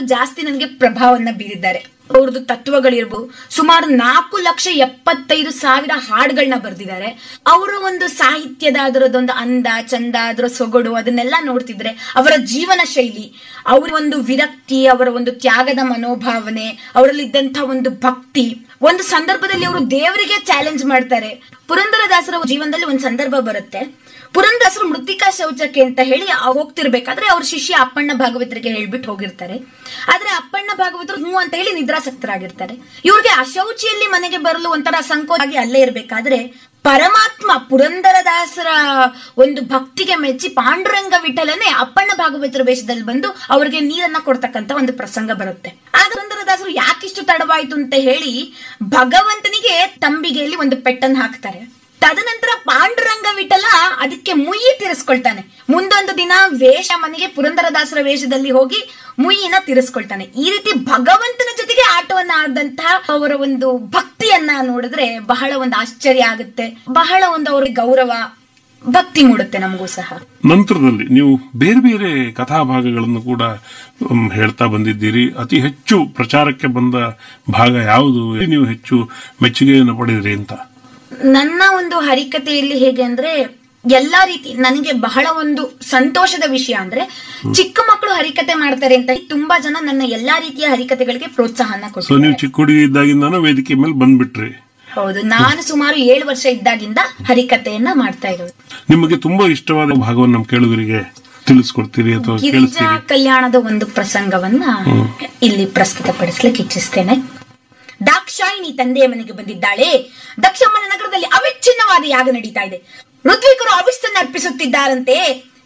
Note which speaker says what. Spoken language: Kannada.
Speaker 1: ಜಾಸ್ತಿ ನನಗೆ ಪ್ರಭಾವವನ್ನ ಬೀರಿದ್ದಾರೆ ಅವ್ರದ್ದು ತತ್ವಗಳಿರ್ಬೋದು ಸುಮಾರು ನಾಲ್ಕು ಲಕ್ಷ ಎಪ್ಪತ್ತೈದು ಸಾವಿರ ಹಾಡುಗಳನ್ನ ಬರೆದಿದ್ದಾರೆ ಅವರ ಒಂದು ಸಾಹಿತ್ಯದ ಅದರದೊಂದು ಅಂದ ಚಂದ ಅದರ ಸೊಗಡು ಅದನ್ನೆಲ್ಲ ನೋಡ್ತಿದ್ರೆ ಅವರ ಜೀವನ ಶೈಲಿ ಅವರ ಒಂದು ವಿರಕ್ತಿ ಅವರ ಒಂದು ತ್ಯಾಗದ ಮನೋಭಾವನೆ ಅವರಲ್ಲಿದ್ದಂಥ ಒಂದು ಭಕ್ತಿ ಒಂದು ಸಂದರ್ಭದಲ್ಲಿ ಅವರು ದೇವರಿಗೆ ಚಾಲೆಂಜ್ ಮಾಡ್ತಾರೆ ಪುರಂದರದಾಸರ ಜೀವನದಲ್ಲಿ ಒಂದು ಸಂದರ್ಭ ಬರುತ್ತೆ ಪುರಂದರದಾಸರು ಮೃತ್ತಿಕಾ ಶೌಚಕ್ಕೆ ಅಂತ ಹೇಳಿ ಆ ಹೋಗ್ತಿರ್ಬೇಕಾದ್ರೆ ಅವ್ರ ಶಿಷ್ಯ ಅಪ್ಪಣ್ಣ ಭಾಗವತರಿಗೆ ಹೇಳ್ಬಿಟ್ಟು ಹೋಗಿರ್ತಾರೆ ಆದ್ರೆ ಅಪ್ಪಣ್ಣ ಭಾಗವತರು ಹ್ಞೂ ಅಂತ ಹೇಳಿ ನಿದ್ರಾಸಕ್ತರಾಗಿರ್ತಾರೆ ಇವ್ರಿಗೆ ಅಶೌಚಿಯಲ್ಲಿ ಮನೆಗೆ ಬರಲು ಒಂಥರ ಸಂಕೋಚ ಆಗಿ ಅಲ್ಲೇ ಇರ್ಬೇಕಾದ್ರೆ ಪರಮಾತ್ಮ ಪುರಂದರದಾಸರ ಒಂದು ಭಕ್ತಿಗೆ ಮೆಚ್ಚಿ ಪಾಂಡುರಂಗ ವಿಠಲನೆ ಅಪ್ಪಣ್ಣ ಭಾಗವತರ ವೇಷದಲ್ಲಿ ಬಂದು ಅವರಿಗೆ ನೀರನ್ನ ಕೊಡ್ತಕ್ಕಂತ ಒಂದು ಪ್ರಸಂಗ ಬರುತ್ತೆ ಆಗ ಪುರಂದರದಾಸರು ಯಾಕಿಷ್ಟು ತಡವಾಯ್ತು ಅಂತ ಹೇಳಿ ಭಗವಂತನಿಗೆ ತಂಬಿಗೆಯಲ್ಲಿ ಒಂದು ಪೆಟ್ಟನ್ನು ಹಾಕ್ತಾರೆ ತದನಂತರ ಪಾಂಡುರಂಗ ವಿಠಲ ಅದಕ್ಕೆ ಮುಯ್ಯಿ ತೀರಿಸ್ಕೊಳ್ತಾನೆ ಮುಂದೊಂದು ದಿನ ವೇಷ ಮನೆಗೆ ಪುರಂದರದಾಸರ ವೇಷದಲ್ಲಿ ಹೋಗಿ ಮುಯ್ಯಿನ ತೀರಿಸ್ಕೊಳ್ತಾನೆ ಈ ರೀತಿ ಭಗವಂತನ ಜೊತೆಗೆ ಆಟವನ್ನ ಆದಂತಹ ಅವರ ಒಂದು ಭಕ್ತಿಯನ್ನ ನೋಡಿದ್ರೆ ಬಹಳ ಒಂದು ಆಶ್ಚರ್ಯ ಆಗುತ್ತೆ ಬಹಳ ಒಂದು ಅವ್ರಿಗೆ ಗೌರವ ಭಕ್ತಿ ಮೂಡುತ್ತೆ ನಮಗೂ ಸಹ
Speaker 2: ನಂತರದಲ್ಲಿ ನೀವು ಬೇರೆ ಬೇರೆ ಕಥಾಭಾಗಗಳನ್ನು ಕೂಡ ಮ್, ಹೇಳ್ತಾ ಬಂದಿದ್ದೀರಿ ಅತಿ ಹೆಚ್ಚು ಪ್ರಚಾರಕ್ಕೆ ಬಂದ ಭಾಗ ಯಾವುದು ನೀವು ಹೆಚ್ಚು ಮೆಚ್ಚುಗೆಯನ್ನು ಪಡೆದಿರಿ ಅಂತ
Speaker 1: ನನ್ನ ಒಂದು ಹರಿಕತೆಯಲ್ಲಿ ಹೇಗೆ ಅಂದ್ರೆ ಎಲ್ಲಾ ರೀತಿ ನನಗೆ ಬಹಳ ಒಂದು ಸಂತೋಷದ ವಿಷಯ ಅಂದ್ರೆ ಚಿಕ್ಕ ಮಕ್ಕಳು ಹರಿಕತೆ ಮಾಡ್ತಾರೆ ಅಂತ ತುಂಬಾ ಜನ ನನ್ನ ಎಲ್ಲಾ ರೀತಿಯ ಹರಿಕತೆಗಳಿಗೆ ಪ್ರೋತ್ಸಾಹನ
Speaker 2: ಸೊ
Speaker 1: ಕೊಟ್ಟಿದ್ದಾರೆ
Speaker 2: ನೀವು ಚಿಕ್ಕ ಹುಡುಗಿ ಇದ್ದಾಗಿಂದಾನು ವೇದಿಕೆ ಮೇಲೆ ಬಂದ್ಬಿಟ್ರಿ
Speaker 1: ಹೌದು ನಾನು ಸುಮಾರು ಏಳು ವರ್ಷ ಇದ್ದಾಗಿಂದ ಹರಿಕತೆಯನ್ನ ಮಾಡ್ತಾ ಇರೋದು
Speaker 2: ನಿಮಗೆ ತುಂಬಾ ಇಷ್ಟವಾದ ಭಾಗವನ್ನು ನಮ್ಮ ಕೇಳುಗರಿಗೆ ತಿಳಿಸ್ಕೊಡ್ತೀರಿ ಅಥವಾ
Speaker 1: ಗಿರಿಜಾ
Speaker 2: ಕೇಳಿಸ್ತೀರಿ
Speaker 1: ಕಲ್ಯಾಣದ ಒಂದು ಪ್ರಸಂಗವನ್ನ ಇಲ್ಲಿ ಪ್ರಸ್ತುತಪಡಿಸ್ಲಿಕ್ಕೆ ಇಚ್ಛಿಸ್ತೇನೆ ದಾಕ್ಷಾಯಿಣಿ ತಂದೆಯ ಮನೆಗೆ ಬಂದಿದ್ದಾಳೆ ದಕ್ಷಮ್ಮನ ನಗರದಲ್ಲಿ ಅವಿಚ್ಛಿನ್ನವಾದ ಯಾಗ ನಡೀತಾ ಇದೆ ಋತ್ವಿಕರು ಅವಿಸ್ತನ್ನು ಅರ್ಪಿಸುತ್ತಿದ್ದಾರಂತೆ